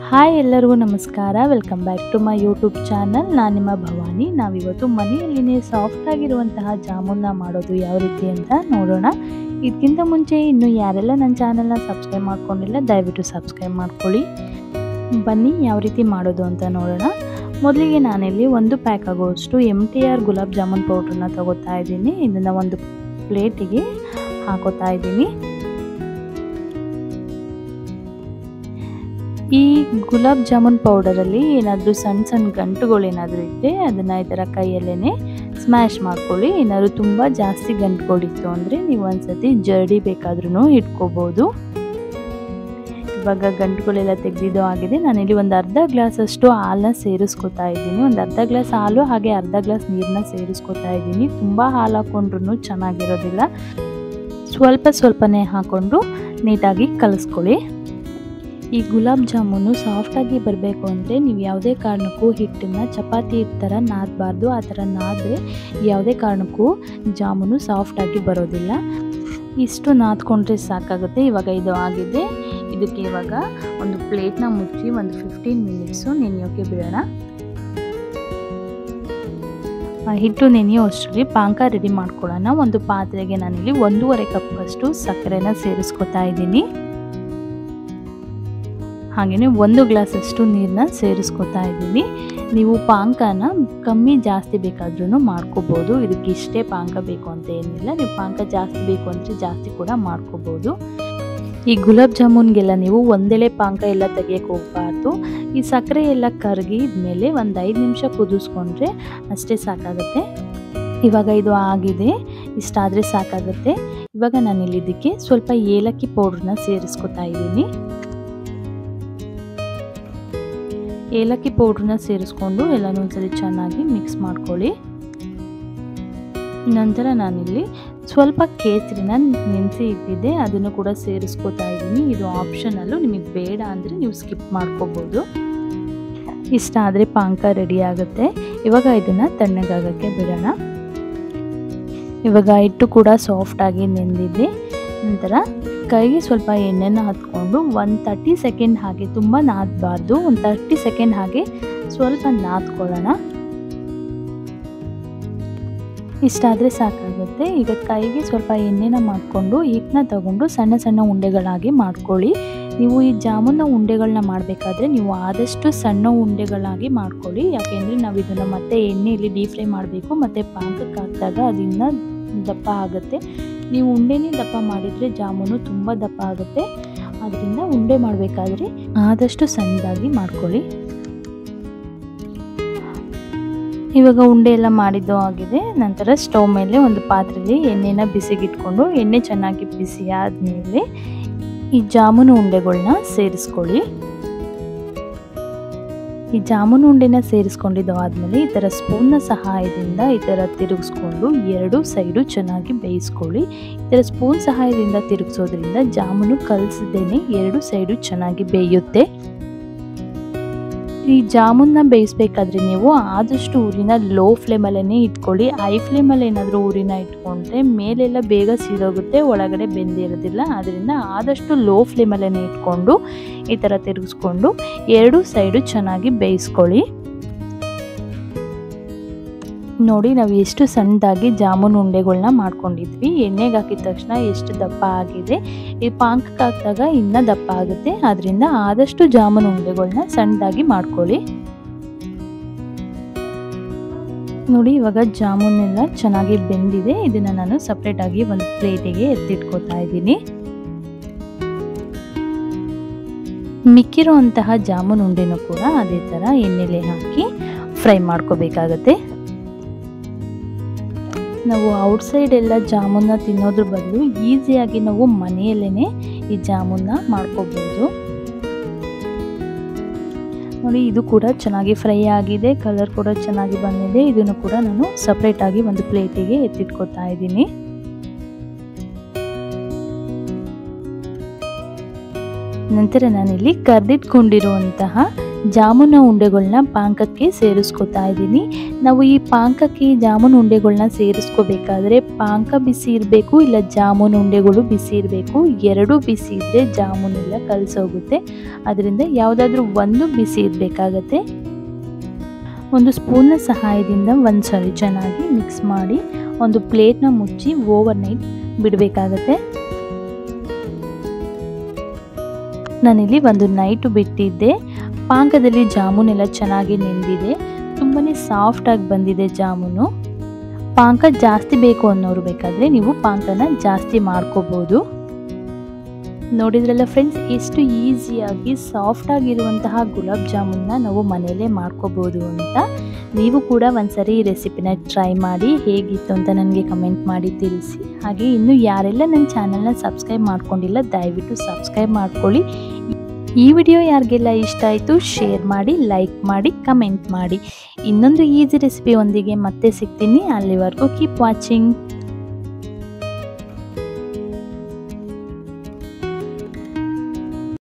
hi ಎಲ್ಲರಿಗೂ ನಮಸ್ಕಾರ welcome back to my YouTube channel ನಾನು ನಿಮ್ಮ ಭವಾನಿ ನಾವಿವತ್ತು ಮನೆಯಲ್ಲಿನೇ ಸಾಫ್ಟ್ ಆಗಿರುವಂತಹ ಜಾಮೂನ್ನ ಮಾಡೋದು ಯಾವ ರೀತಿ ಅಂತ ನೋಡೋಣ ಇದಕ್ಕಿಂತ ಮುಂಚೆ ಇನ್ನು ಯಾರೆಲ್ಲ ನನ್ನ ಚಾನಲ್ನ ಸಬ್ಸ್ಕ್ರೈಬ್ ಮಾಡ್ಕೊಂಡಿಲ್ಲ ದಯವಿಟ್ಟು ಸಬ್ಸ್ಕ್ರೈಬ್ ಮಾಡ್ಕೊಳ್ಳಿ ಬನ್ನಿ ಯಾವ ರೀತಿ ಮಾಡೋದು ಅಂತ ನೋಡೋಣ ಮೊದಲಿಗೆ ನಾನಿಲ್ಲಿ ಒಂದು ಪ್ಯಾಕ್ ಆಗುವಷ್ಟು M T R gulab jamun ಪೌಡ್ರನ್ನ ತಗೋತಾ ಇದ್ದೀನಿ ಇದನ್ನು ಒಂದು ಪ್ಲೇಟಿಗೆ ಹಾಕೋತಾ ಇದ್ದೀನಿ ಈ ಗುಲಾಬ್ ಜಾಮೂನ್ ಪೌಡರಲ್ಲಿ ಏನಾದರೂ ಸಣ್ಣ ಸಣ್ಣ ಗಂಟುಗಳು ಏನಾದರೂ ಇದ್ದರೆ ಅದನ್ನು ಈ ಥರ ಕೈಯಲ್ಲೇ ಸ್ಮ್ಯಾಶ್ ಮಾಡ್ಕೊಳ್ಳಿ ಏನಾದರೂ ತುಂಬ ಜಾಸ್ತಿ ಗಂಟುಗಳಿತ್ತು ಅಂದರೆ ನೀವು ಒಂದ್ಸತಿ ಜರಡಿ ಬೇಕಾದ್ರೂ ಇಟ್ಕೋಬೋದು ಇವಾಗ ಗಂಟುಗಳೆಲ್ಲ ತೆಗೆದಿದ್ದು ಆಗಿದೆ ನಾನಿಲ್ಲಿ ಒಂದು ಅರ್ಧ ಗ್ಲಾಸಷ್ಟು ಹಾಲನ್ನ ಸೇರಿಸ್ಕೊತಾ ಇದ್ದೀನಿ ಒಂದು ಅರ್ಧ ಗ್ಲಾಸ್ ಹಾಲು ಹಾಗೆ ಅರ್ಧ ಗ್ಲಾಸ್ ನೀರನ್ನ ಸೇರಿಸ್ಕೊತಾ ಇದ್ದೀನಿ ತುಂಬ ಹಾಲು ಹಾಕೊಂಡ್ರು ಚೆನ್ನಾಗಿರೋದಿಲ್ಲ ಸ್ವಲ್ಪ ಸ್ವಲ್ಪನೇ ಹಾಕ್ಕೊಂಡು ನೀಟಾಗಿ ಕಲಿಸ್ಕೊಳ್ಳಿ ಈ ಗುಲಾಬ್ ಜಾಮೂನು ಸಾಫ್ಟಾಗಿ ಬರಬೇಕು ಅಂದರೆ ನೀವು ಯಾವುದೇ ಕಾರಣಕ್ಕೂ ಹಿಟ್ಟನ್ನು ಚಪಾತಿ ಥರ ನಾದಬಾರ್ದು ಆ ಥರ ನಾದರೆ ಯಾವುದೇ ಕಾರಣಕ್ಕೂ ಜಾಮೂನು ಸಾಫ್ಟಾಗಿ ಬರೋದಿಲ್ಲ ಇಷ್ಟು ನಾದ್ಕೊಂಡ್ರೆ ಸಾಕಾಗುತ್ತೆ ಇವಾಗ ಇದು ಆಗಿದೆ ಇದಕ್ಕೆ ಇವಾಗ ಒಂದು ಪ್ಲೇಟ್ನ ಮುಚ್ಚಿ ಒಂದು ಫಿಫ್ಟೀನ್ ಮಿನಿಟ್ಸು ನೆನೆಯೋಕೆ ಬಿಡೋಣ ಹಿಟ್ಟು ನೆನೆಯೋ ಅಷ್ಟರಲ್ಲಿ ಪಾಕ ರೆಡಿ ಮಾಡ್ಕೊಳ್ಳೋಣ ಒಂದು ಪಾತ್ರೆಗೆ ನಾನಿಲ್ಲಿ ಒಂದೂವರೆ ಕಪ್ಪಷ್ಟು ಸಕ್ಕರೆನ ಸೇರಿಸ್ಕೊತಾ ಇದ್ದೀನಿ ಹಾಗೆಯೇ ಒಂದು ಗ್ಲಾಸಷ್ಟು ನೀರನ್ನ ಸೇರಿಸ್ಕೊತಾ ಇದ್ದೀನಿ ನೀವು ಪಾಕನ ಕಮ್ಮಿ ಜಾಸ್ತಿ ಬೇಕಾದ್ರೂ ಮಾಡ್ಕೋಬೋದು ಇದಕ್ಕೆ ಇಷ್ಟೇ ಪಾಕ ಬೇಕು ಅಂತ ಏನಿಲ್ಲ ನೀವು ಪಾಕ ಜಾಸ್ತಿ ಬೇಕು ಅಂದರೆ ಜಾಸ್ತಿ ಕೂಡ ಮಾಡ್ಕೋಬೋದು ಈ ಗುಲಾಬ್ ಜಾಮೂನ್ಗೆಲ್ಲ ನೀವು ಒಂದೆಳೆ ಪಾಕ ಎಲ್ಲ ತೆಗಿಯೋಕೆ ಹೋಗಬಾರ್ದು ಈ ಸಕ್ಕರೆ ಎಲ್ಲ ಕರಗಿದ್ಮೇಲೆ ಒಂದು ಐದು ನಿಮಿಷ ಕುದಿಸ್ಕೊಂಡ್ರೆ ಅಷ್ಟೇ ಸಾಕಾಗುತ್ತೆ ಇವಾಗ ಇದು ಆಗಿದೆ ಇಷ್ಟಾದರೆ ಸಾಕಾಗುತ್ತೆ ಇವಾಗ ನಾನಿಲ್ಲಿ ಇದಕ್ಕೆ ಸ್ವಲ್ಪ ಏಲಕ್ಕಿ ಪೌಡ್ರನ್ನ ಸೇರಿಸ್ಕೊತಾ ಇದ್ದೀನಿ ಏಲಕ್ಕಿ ಪೌಡ್ರನ್ನ ಸೇರಿಸ್ಕೊಂಡು ಎಲ್ಲನೂ ಒಂದ್ಸರಿ ಚೆನ್ನಾಗಿ ಮಿಕ್ಸ್ ಮಾಡ್ಕೊಳ್ಳಿ ನಂತರ ನಾನಿಲ್ಲಿ ಸ್ವಲ್ಪ ಕೇಸರಿನ ನೆನೆಸಿ ಇಟ್ಟಿದ್ದೆ ಅದನ್ನು ಕೂಡ ಸೇರಿಸ್ಕೋತಾ ಇದ್ದೀನಿ ಇದು ಆಪ್ಷನಲ್ಲು ನಿಮಗೆ ಬೇಡ ಅಂದರೆ ನೀವು ಸ್ಕಿಪ್ ಮಾಡ್ಕೋಬೋದು ಇಷ್ಟ ಆದರೆ ಪಾಕ ರೆಡಿ ಆಗುತ್ತೆ ಇವಾಗ ಇದನ್ನು ತಣ್ಣಗಾಗಕ್ಕೆ ಬಿಡೋಣ ಇವಾಗ ಹಿಟ್ಟು ಕೂಡ ಸಾಫ್ಟಾಗಿ ನೆಂದಿದೆ ನಂತರ ಕೈಗೆ ಸ್ವಲ್ಪ ಎಣ್ಣೆನ ಹತ್ಕೊಂಡು ಒಂದು ತರ್ಟಿ ಸೆಕೆಂಡ್ ಹಾಗೆ ತುಂಬ ನಾದಬಾರ್ದು ಒಂದು ತರ್ಟಿ ಸೆಕೆಂಡ್ ಹಾಗೆ ಸ್ವಲ್ಪ ನಾದ್ಕೊಳ್ಳೋಣ ಇಷ್ಟಾದರೆ ಸಾಕಾಗುತ್ತೆ ಈಗ ಕೈಗೆ ಸ್ವಲ್ಪ ಎಣ್ಣೆನ ಮಾಡಿಕೊಂಡು ಹಿಟ್ಟನ್ನ ತಗೊಂಡು ಸಣ್ಣ ಸಣ್ಣ ಉಂಡೆಗಳಾಗಿ ಮಾಡ್ಕೊಳ್ಳಿ ನೀವು ಈ ಜಾಮೂನ ಉಂಡೆಗಳನ್ನ ಮಾಡಬೇಕಾದ್ರೆ ನೀವು ಆದಷ್ಟು ಸಣ್ಣ ಉಂಡೆಗಳಾಗಿ ಮಾಡ್ಕೊಳ್ಳಿ ಯಾಕೆಂದರೆ ನಾವು ಇದನ್ನು ಮತ್ತೆ ಎಣ್ಣೆಯಲ್ಲಿ ಡೀಪ್ ಫ್ರೈ ಮಾಡಬೇಕು ಮತ್ತು ಪಾಕಕ್ಕೆ ಹಾಕಿದಾಗ ಅದರಿಂದ ದಪ್ಪ ಆಗುತ್ತೆ ನೀವು ಉಂಡೆನೇ ದಪ್ಪ ಮಾಡಿದರೆ ಜಾಮೂನು ತುಂಬ ದಪ್ಪ ಆಗುತ್ತೆ ಅದರಿಂದ ಉಂಡೆ ಮಾಡಬೇಕಾದ್ರೆ ಆದಷ್ಟು ಸಣ್ಣದಾಗಿ ಮಾಡ್ಕೊಳ್ಳಿ ಇವಾಗ ಉಂಡೆ ಎಲ್ಲ ಮಾಡಿದ್ದು ಆಗಿದೆ ನಂತರ ಸ್ಟವ್ ಮೇಲೆ ಒಂದು ಪಾತ್ರೆಯಲ್ಲಿ ಎಣ್ಣೆನ ಬಿಸಿಗಿಟ್ಕೊಂಡು ಎಣ್ಣೆ ಚೆನ್ನಾಗಿ ಬಿಸಿ ಆದಮೇಲೆ ಈ ಜಾಮೂನು ಉಂಡೆಗಳನ್ನ ಸೇರಿಸ್ಕೊಳ್ಳಿ ಈ ಜಾಮೂನು ಉಂಡೆನ ಸೇರಿಸ್ಕೊಂಡಿದ್ದು ಆದಮೇಲೆ ಈ ಥರ ಸ್ಪೂನ್ನ ಸಹಾಯದಿಂದ ಈ ಥರ ತಿರುಗಿಸ್ಕೊಂಡು ಎರಡು ಸೈಡು ಚೆನ್ನಾಗಿ ಬೇಯಿಸ್ಕೊಳ್ಳಿ ಈ ಥರ ಸ್ಪೂನ್ ಸಹಾಯದಿಂದ ತಿರುಗಿಸೋದ್ರಿಂದ ಜಾಮೂನು ಕಲಸದೇನೆ ಎರಡು ಸೈಡು ಚೆನ್ನಾಗಿ ಬೇಯುತ್ತೆ ಈ ಜಾಮೂನ್ನ ಬೇಯಿಸ್ಬೇಕಾದ್ರೆ ನೀವು ಆದಷ್ಟು ಊರಿನ ಲೋ ಫ್ಲೇಮಲ್ಲೇ ಇಟ್ಕೊಳ್ಳಿ ಹೈ ಫ್ಲೇಮಲ್ಲಿ ಏನಾದರೂ ಊರಿನ ಇಟ್ಕೊಂಡ್ರೆ ಮೇಲೆಲ್ಲ ಬೇಗ ಸೀದೋಗುತ್ತೆ ಒಳಗಡೆ ಬೆಂದಿರೋದಿಲ್ಲ ಅದರಿಂದ ಆದಷ್ಟು ಲೋ ಫ್ಲೇಮಲ್ಲೇ ಇಟ್ಕೊಂಡು ಈ ಥರ ತಿರುಗಿಸ್ಕೊಂಡು ಎರಡು ಸೈಡು ಚೆನ್ನಾಗಿ ಬೇಯಿಸ್ಕೊಳ್ಳಿ ನೋಡಿ ನಾವು ಎಷ್ಟು ಸಣ್ಣದಾಗಿ ಜಾಮೂನು ಉಂಡೆಗಳನ್ನ ಮಾಡ್ಕೊಂಡಿದ್ವಿ ಎಣ್ಣೆಗೆ ಹಾಕಿದ ತಕ್ಷಣ ಎಷ್ಟು ದಪ್ಪ ಆಗಿದೆ ಈ ಪಾಕಕ್ಕೆ ಹಾಕಿದಾಗ ಇನ್ನೂ ದಪ್ಪ ಆಗುತ್ತೆ ಅದರಿಂದ ಆದಷ್ಟು ಜಾಮೂನು ಉಂಡೆಗಳನ್ನ ಸಣ್ಣದಾಗಿ ಮಾಡ್ಕೊಳ್ಳಿ ನೋಡಿ ಇವಾಗ ಜಾಮೂನೆಲ್ಲ ಚೆನ್ನಾಗಿ ಬೆಂದಿದೆ ಇದನ್ನು ನಾನು ಸಪ್ರೇಟಾಗಿ ಒಂದು ಪ್ಲೇಟಿಗೆ ಎತ್ತಿಟ್ಕೋತಾ ಇದ್ದೀನಿ ಮಿಕ್ಕಿರೋ ಅಂತಹ ಜಾಮೂನು ಉಂಡೆನೂ ಕೂಡ ಅದೇ ಥರ ಎಣ್ಣೆಲೆ ಹಾಕಿ ಫ್ರೈ ಮಾಡ್ಕೋಬೇಕಾಗತ್ತೆ ನಾವು ಔಟ್ಸೈಡ್ ಎಲ್ಲ ಜಾಮೂನ್ನ ತಿನ್ನೋದ್ರ ಬದಲು ಈಸಿಯಾಗಿ ನಾವು ಮನೆಯಲ್ಲೇ ಈ ಜಾಮೂನ್ನ ಮಾಡ್ಕೋಬೋದು ನೋಡಿ ಇದು ಕೂಡ ಚೆನ್ನಾಗಿ ಫ್ರೈ ಆಗಿದೆ ಕಲರ್ ಕೂಡ ಚೆನ್ನಾಗಿ ಬಂದಿದೆ ಇದನ್ನು ಕೂಡ ನಾನು ಸಪ್ರೇಟಾಗಿ ಒಂದು ಪ್ಲೇಟಿಗೆ ಎತ್ತಿಟ್ಕೊತಾ ಇದ್ದೀನಿ ನಂತರ ನಾನಿಲ್ಲಿ ಕರ್ದಿಟ್ಕೊಂಡಿರುವಂತಹ ಜಾಮೂನ ಉಂಡೆಗಳನ್ನ ಪಾಕಕ್ಕೆ ಸೇರಿಸ್ಕೊತಾ ಇದ್ದೀನಿ ನಾವು ಈ ಪಾಕಕ್ಕೆ ಜಾಮೂನು ಉಂಡೆಗಳನ್ನ ಸೇರಿಸ್ಕೋಬೇಕಾದ್ರೆ ಪಾಕ ಬಿಸಿ ಇರಬೇಕು ಇಲ್ಲ ಜಾಮೂನು ಉಂಡೆಗಳು ಬಿಸಿ ಇರಬೇಕು ಎರಡೂ ಬಿಸಿ ಇದ್ದರೆ ಜಾಮೂನೆಲ್ಲ ಕಲಸೋಗುತ್ತೆ ಅದರಿಂದ ಯಾವುದಾದ್ರೂ ಒಂದು ಬಿಸಿ ಇರಬೇಕಾಗತ್ತೆ ಒಂದು ಸ್ಪೂನ್ನ ಸಹಾಯದಿಂದ ಒಂದು ಸರಿ ಚೆನ್ನಾಗಿ ಮಿಕ್ಸ್ ಮಾಡಿ ಒಂದು ಪ್ಲೇಟ್ನ ಮುಚ್ಚಿ ಓವರ್ ನೈಟ್ ಬಿಡಬೇಕಾಗತ್ತೆ ನಾನಿಲ್ಲಿ ಒಂದು ನೈಟು ಬಿಟ್ಟಿದ್ದೆ ಪಾಕದಲ್ಲಿ ಜಾಮೂನೆಲ್ಲ ಚೆನ್ನಾಗಿ ನೆಂದಿದೆ ತುಂಬಾ ಸಾಫ್ಟಾಗಿ ಬಂದಿದೆ ಜಾಮೂನು ಪಾಕ ಜಾಸ್ತಿ ಬೇಕು ಅನ್ನೋರು ಬೇಕಾದರೆ ನೀವು ಪಾಕನ ಜಾಸ್ತಿ ಮಾಡ್ಕೋಬೋದು ನೋಡಿದ್ರಲ್ಲ ಫ್ರೆಂಡ್ಸ್ ಎಷ್ಟು ಈಸಿಯಾಗಿ ಸಾಫ್ಟಾಗಿರುವಂತಹ ಗುಲಾಬ್ ಜಾಮೂನ್ನ ನಾವು ಮನೆಯಲ್ಲೇ ಮಾಡ್ಕೋಬೋದು ಅಂತ ನೀವು ಕೂಡ ಒಂದ್ಸರಿ ಈ ರೆಸಿಪಿನ ಟ್ರೈ ಮಾಡಿ ಹೇಗಿತ್ತು ಅಂತ ನನಗೆ ಕಮೆಂಟ್ ಮಾಡಿ ತಿಳಿಸಿ ಹಾಗೆ ಇನ್ನು ಯಾರೆಲ್ಲ ನನ್ನ ಚಾನಲ್ನ ಸಬ್ಸ್ಕ್ರೈಬ್ ಮಾಡ್ಕೊಂಡಿಲ್ಲ ದಯವಿಟ್ಟು ಸಬ್ಸ್ಕ್ರೈಬ್ ಮಾಡ್ಕೊಳ್ಳಿ ಈ ವಿಡಿಯೋ ಯಾರಿಗೆಲ್ಲ ಇಷ್ಟ ಆಯಿತು ಶೇರ್ ಮಾಡಿ ಲೈಕ್ ಮಾಡಿ ಕಮೆಂಟ್ ಮಾಡಿ ಇನ್ನೊಂದು ಈಸಿ ರೆಸಿಪಿ ಒಂದಿಗೆ ಮತ್ತೆ ಸಿಗ್ತೀನಿ ಅಲ್ಲಿವರೆಗೂ ಕೀಪ್ ವಾಚಿಂಗ್